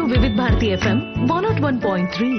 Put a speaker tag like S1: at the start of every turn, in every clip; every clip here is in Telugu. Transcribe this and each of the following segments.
S1: Vividh Bharati FM one not one point three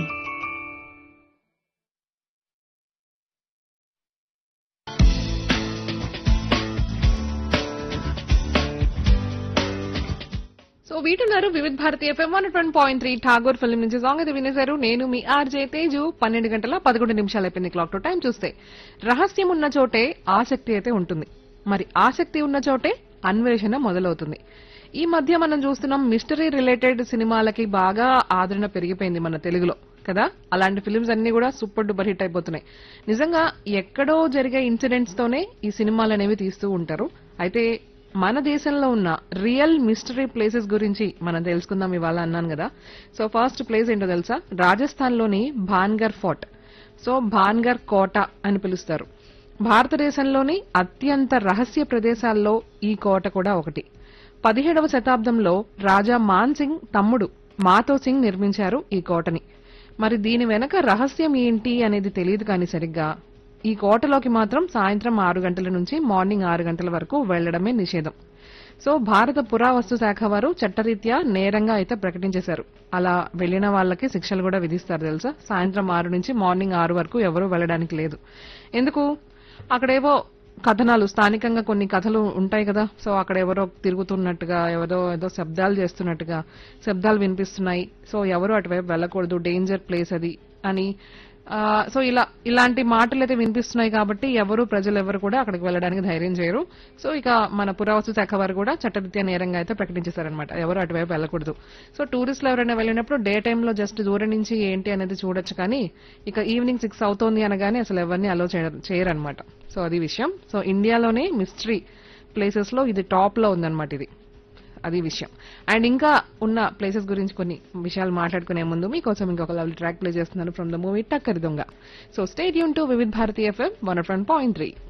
S2: so వీటున్నారు Vividha Bharati FM one twenty point three Tagore film నుంచి సాంగ్ అయితే వినేశారు నేను మీ ఆర్జే తేజు పన్నెండు గంటల పదకొండు నిమిషాలు అయిపోయింది క్లాక్ తో టైం చూస్తే రహస్యం ఉన్న చోటే ఆసక్తి అయితే ఉంటుంది మరి ఆసక్తి ఉన్న చోటే అన్వేషణ మొదలవుతుంది ఈ మధ్య మనం చూస్తున్నాం మిస్టరీ రిలేటెడ్ సినిమాలకి బాగా ఆదరణ పెరిగిపోయింది మన తెలుగులో కదా అలాంటి ఫిల్మ్స్ అన్ని కూడా సూపర్ డూపర్ హిట్ అయిపోతున్నాయి నిజంగా ఎక్కడో జరిగే ఇన్సిడెంట్స్ తోనే ఈ సినిమాలు అనేవి తీస్తూ ఉంటారు అయితే మన దేశంలో ఉన్న రియల్ మిస్టరీ ప్లేసెస్ గురించి మనం తెలుసుకుందాం ఇవాళ అన్నాను కదా సో ఫస్ట్ ప్లేస్ ఏంటో తెలుసా రాజస్థాన్ లోని భాన్గర్ ఫోర్ట్ సో భాన్గర్ కోట అని పిలుస్తారు భారతదేశంలోని అత్యంత రహస్య ప్రదేశాల్లో ఈ కోట కూడా ఒకటి పదిహేడవ శతాబ్దంలో రాజా మాన్ సింగ్ తమ్ముడు మాతో సింగ్ నిర్మించారు ఈ కోటని మరి దీని వెనక రహస్యం ఏంటి అనేది తెలియదు కానీ సరిగ్గా ఈ కోటలోకి మాత్రం సాయంత్రం ఆరు గంటల నుంచి మార్నింగ్ ఆరు గంటల వరకు వెళ్లడమే నిషేధం సో భారత పురావస్తు శాఖ వారు చట్టరీత్యా నేరంగా అయితే ప్రకటించేశారు అలా వెళ్లిన వాళ్ళకి శిక్షలు కూడా విధిస్తారు తెలుసా సాయంత్రం ఆరు నుంచి మార్నింగ్ ఆరు వరకు ఎవరూ వెళ్ళడానికి లేదు ఎందుకు అక్కడేవో కథనాలు స్థానికంగా కొన్ని కథలు ఉంటాయి కదా సో అక్కడ ఎవరో తిరుగుతున్నట్టుగా ఎవరో ఏదో శబ్దాలు చేస్తున్నట్టుగా శబ్దాలు వినిపిస్తున్నాయి సో ఎవరు అటువైపు వెళ్ళకూడదు డేంజర్ ప్లేస్ అది అని ఆ, సో ఇలా ఇలాంటి మాటలు అయితే వినిపిస్తున్నాయి కాబట్టి ఎవరు ప్రజలు ఎవరు కూడా అక్కడికి వెళ్ళడానికి ధైర్యం చేయరు సో ఇక మన పురావస్తు శాఖ వారు కూడా చట్టరీత్యా నేరంగా అయితే ప్రకటించేశారనమాట ఎవరు అటువైపు వెళ్ళకూడదు సో టూరిస్టులు ఎవరైనా వెళ్ళినప్పుడు డే టైంలో జస్ట్ దూరం నుంచి ఏంటి అనేది చూడొచ్చు కానీ ఇక ఈవినింగ్ సిక్స్ అవుతోంది అనగానే అసలు ఎవరిని అలో చేయరనమాట సో అది విషయం సో ఇండియాలోనే మిస్టరీ ప్లేసెస్ లో ఇది టాప్ లో ఉందన్నమాట ఇది అది విషయం అండ్ ఇంకా ఉన్న ప్లేసెస్ గురించి కొన్ని విషయాలు మాట్లాడుకునే ముందు మీకోసం ఇంకొక లవ్లీ ట్రాక్ ప్లే చేస్తున్నాను from the movie Takkari Donga so stay యూన్ to Vividh Bharati FM one point three